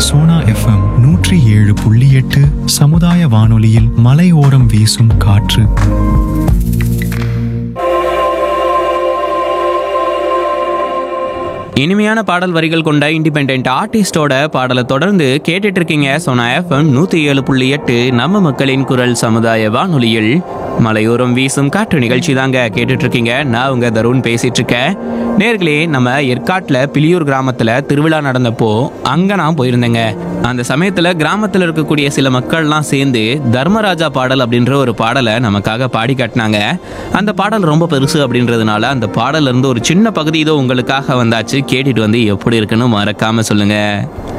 Sona FM நூற்றி ஏழு புள்ளி எட்டு சமுதாய வானொலியில் மலையோரம் வீசும் காற்று இனிமையான பாடல் வரிகள் கொண்ட இண்டிபெண்ட் ஆர்டிஸ்டோட பாடலை தொடர்ந்து கேட்டுட்டு இருக்கீங்க சோனா எஃப்எம் நூத்தி ஏழு புள்ளி எட்டு நம்ம மக்களின் குரல் சமுதாய வானொலியில் மலையோரம் வீசும் காற்று நிகழ்ச்சி தாங்க கேட்டுட்டு இருக்கீங்க நான் உங்க தருண் பேசிட்டு இருக்கேன் நேர்களே நம்ம ஏற்காட்டுல பிலியூர் கிராமத்துல திருவிழா நடந்தப்போ அங்க நான் போயிருந்தேங்க அந்த சமயத்துல கிராமத்துல இருக்கக்கூடிய சில மக்கள்லாம் சேர்ந்து தர்மராஜா பாடல் அப்படின்ற ஒரு பாடலை நமக்காக பாடி காட்டினாங்க அந்த பாடல் ரொம்ப பெருசு அப்படின்றதுனால அந்த பாடல்ல இருந்து ஒரு சின்ன பகுதி இதோ உங்களுக்காக வந்தாச்சு கேட்டுட்டு வந்து எப்படி இருக்குன்னு மறக்காம சொல்லுங்க